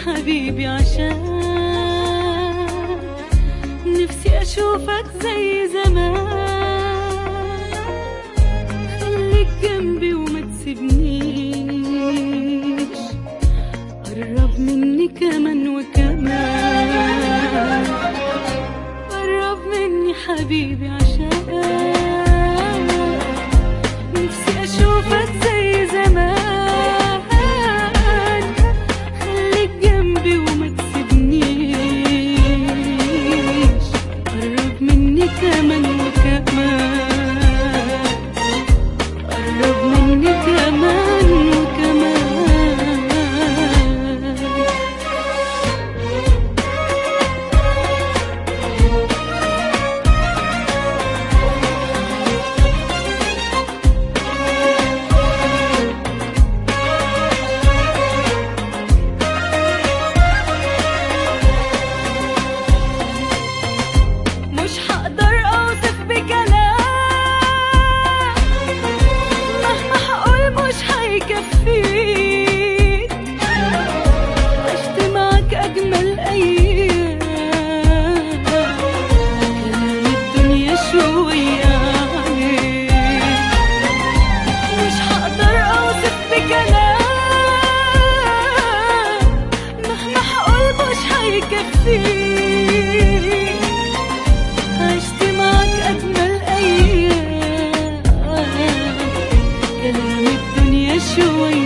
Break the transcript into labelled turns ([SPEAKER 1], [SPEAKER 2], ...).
[SPEAKER 1] حبيبي عشان نفسي أشوفك زي زمان خليك جنبي وما تسيبنيش قرب مني كمان وكمان قرب مني حبيبي عشان نفسي أشوفك زي زمان خليك جنبي وما تسيبنيش قرب مني كمان وكمان قرب مني كمان وكمان مش هقدر اوصف بكلام مهما هقول مش هيكفيك عشت معاك اجمل ايام كلام الدنيا شوية عليك مش هقدر اوصف بكلام مهما هقول مش هيكفيك عشت معك أجمل أيام كلام الدنيا شوي